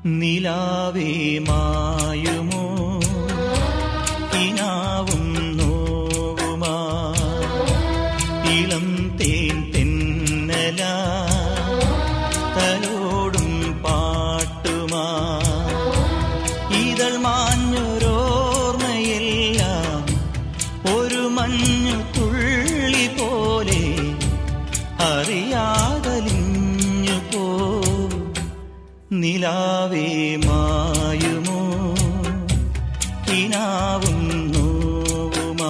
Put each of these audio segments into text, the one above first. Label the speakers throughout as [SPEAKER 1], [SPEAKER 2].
[SPEAKER 1] നിലാവേ മായുമോ കിനാവും നോവുമാ ഇളം തേൻ തെന്നല തലോടും പാട്ടുമാ ഇതൾ മാഞ്ഞൊരോർമ്മയെല്ലാം ഒരു മഞ്ഞു തുള്ളി പോലെ അറിയാതലിഞ്ഞു പോ നിലാവേ മായുമോ കിനാവും നോവുമാ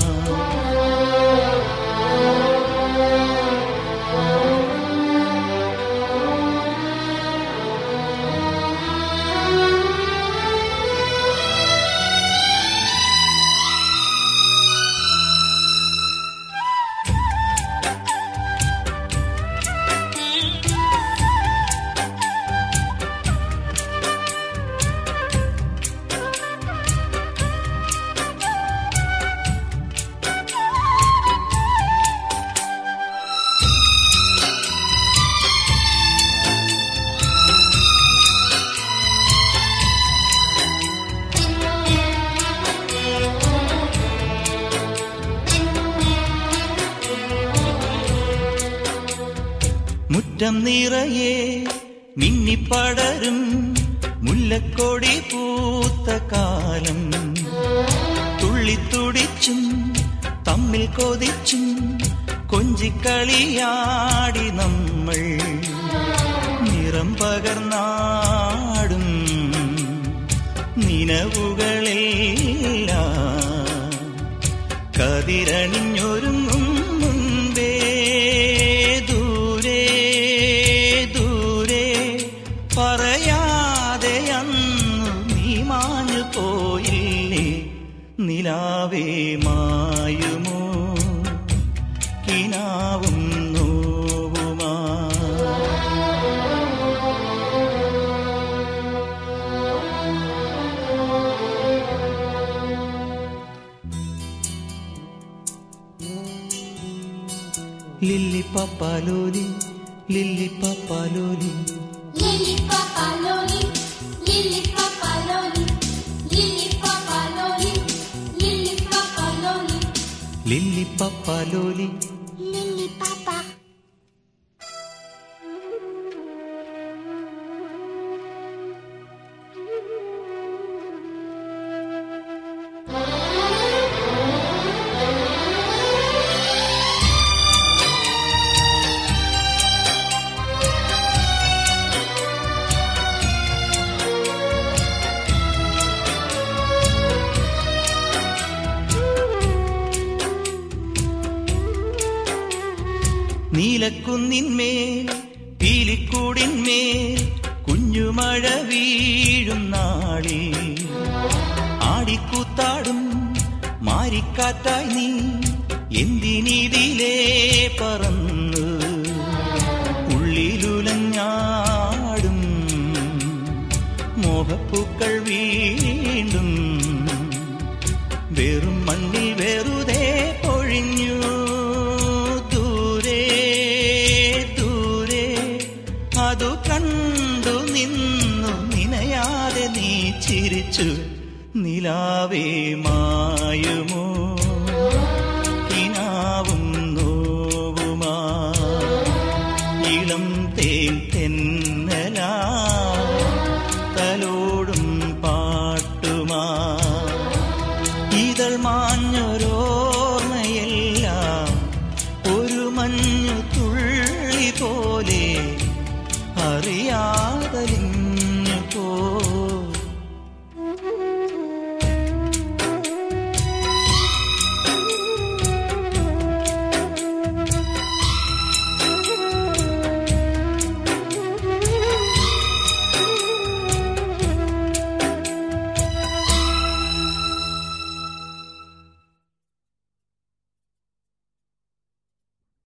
[SPEAKER 1] മുറ്റം നിറയെ മിന്നിപ്പടരും മുല്ലക്കൊടി പൂത്ത കാലം തുള്ളിത്തുടിച്ചും തമ്മിൽ കൊതിച്ചും കൊഞ്ചിക്കളിയാടി നമ്മൾ നിറം പകർന്നാടും നിലവുകളെല്ലാം കതിരണിഞ്ഞൊരുങ്ങും മുൻപേ ദൂരെ ദൂരെ പറയാതെ അന്നു നീ മാഞ്ഞു പോയില്ലേ നിലാവേ മായുമോ കിനാവും നോവുമാ ലില്ലി പപ്പാലോലി ലില്ലി പപ്പാലോലി
[SPEAKER 2] Lili papaloli, lili papaloli, lili papaloli, lili papaloli,
[SPEAKER 1] ലില്ലി പപ്പാലോലി
[SPEAKER 2] lili papa.
[SPEAKER 1] നീലക്കുന്നിന്മേൽ പീലിക്കൂടിന്മേൽ കുഞ്ഞുമഴ വീഴും നാളിൽ ആടിക്കൂത്താടും മാരിക്കാറ്റായി നീ എന്തിനിതിലേ പറന്ന് ഉള്ളിലുലഞ്ഞാടും മോഹപ്പൂക്കൾ വീണ്ടും വെറും മണ്ണിൽ വെറുതെ പൊഴിഞ്ഞു ദൂരെ ദൂരെ അതു കണ്ടു നിന്നു നിനയാതെ നീ ചിരിച്ചു നിലാവേ മായുമോ കിനാവും നോവുമാ ഇളം തേൻ